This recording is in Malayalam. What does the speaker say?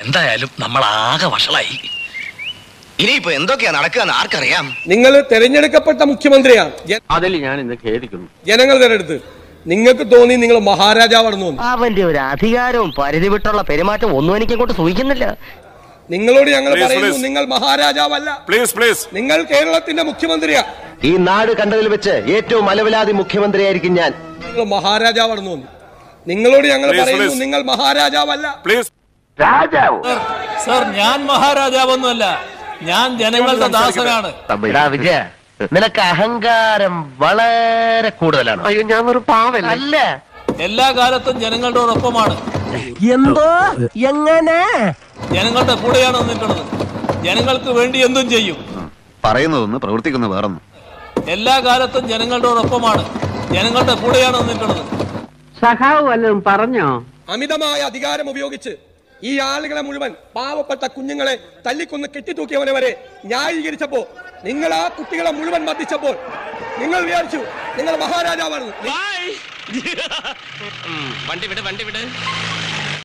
എന്തായാലും നമ്മൾ ആകെ വഷളായി ഇനിയിപ്പോ എന്തൊക്കെയാ നടക്കുക ആർക്കറിയാം നിങ്ങൾ തെരഞ്ഞെടുക്കപ്പെട്ട മുഖ്യമന്ത്രിയാണ് ജ- അതിൽ ഞാൻ ഇന്ന് ഖേദിക്കുന്നു ജനങ്ങൾ തെരഞ്ഞെടുത്ത് നിങ്ങൾക്ക് തോന്നി നിങ്ങൾ മഹാരാജാവാണെന്ന് തോന്നി അവന്റെ ഒരു അധികാരവും പരിധി വിട്ടുള്ള പെരുമാറ്റം ഒന്നും എനിക്ക് അങ്ങോട്ട് സൂചിക്കുന്നില്ല നിങ്ങളോട് ഞങ്ങൾ Please, പറയുന്നു please. നിങ്ങൾ മഹാരാജാവല്ല പ്ലീസ് പ്ലീസ് നിങ്ങൾ കേരളത്തിന്റെ മുഖ്യമന്ത്രിയാ ഈ നാട് കണ്ടതിൽ വെച്ച് ഏറ്റവും അലവലാതി മുഖ്യമന്ത്രിയായിരിക്കും ഞാൻ നിങ്ങൾ മഹാരാജാവാണെന്ന് തോന്നി നിങ്ങളോട് ഞങ്ങൾ Please, പറയുന്നു please. നിങ്ങൾ മഹാരാജാവല്ല പ്ലീസ് രാജാവ് സർ ഞാൻ മഹാരാജാവൊന്നുമല്ല ഞാൻ ജനങ്ങളുടെ ദാസനാണ് വിജയ നിനക്ക് അഹങ്കാരം വളരെ കൂടുതലാണ് അയ്യോ ഞാൻ ഒരു പാവല്ല അല്ല എല്ലാ കാലത്തും ജനങ്ങളുടെ ഒപ്പമാണ് എന്തോ എങ്ങനെ ജനങ്ങളുടെ കൂടെയാണ് നിൽക്കുന്നത് ജനങ്ങൾക്ക് വേണ്ടി എന്തും ചെയ്യും പറയുന്നതൊന്ന് പ്രവർത്തിക്കുന്ന വേറൊന്നും എല്ലാ കാലത്തും ജനങ്ങളുടെ ഒപ്പമാണ് ജനങ്ങളുടെ കൂടെയാണ് നിൽക്കുന്നത് സഖാവ് വല്ലതും പറഞ്ഞോ അമിതമായ അധികാരം ഉപയോഗിച്ച് ഈ ആളുകളെ മുഴുവൻ പാവപ്പെട്ട കുഞ്ഞുങ്ങളെ തല്ലിക്കൊന്ന് കെട്ടിത്തൂക്കിയവനെ വരെ ന്യായീകരിച്ചപ്പോ നിങ്ങൾ ആ കുട്ടികളെ മുഴുവൻ മർദ്ദിച്ചപ്പോൾ നിങ്ങൾ വിചാരിച്ചു നിങ്ങൾ മഹാരാജാവാണ് വണ്ടി വിട് വണ്ടി വിട്